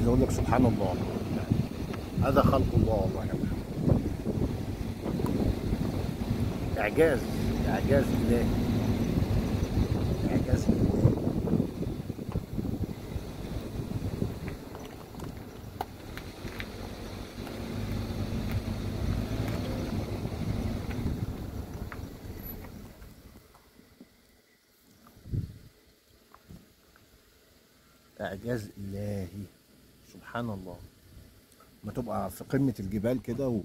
عايز اقول لك سبحان الله هذا خلق الله والله يا جماعه اعجاز اعجاز الهي اعجاز الهي اعجاز الهي سبحان الله ما تبقى في قمه الجبال كده و...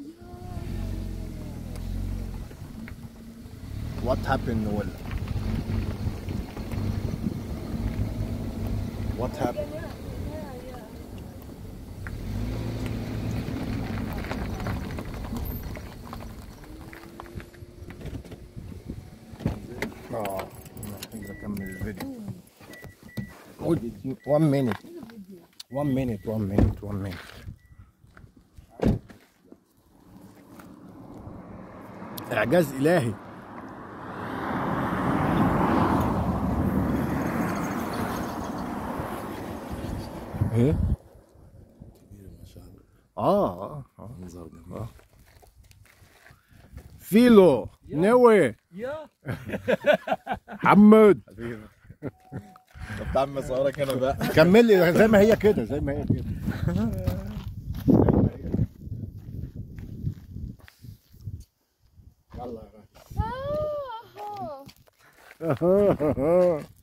what happened ولا what happened اه محتاج اكمل الفيديو one minute one minute one minute one minute اعجاز الهي ايه كبير ما شاء الله اه اه آه. منظر جميل فيلو نوي يا محمد حبيبي طب تعمل صورك انا بقى كمل لي زي ما هي كده زي ما هي كده يلا يا آه. غالي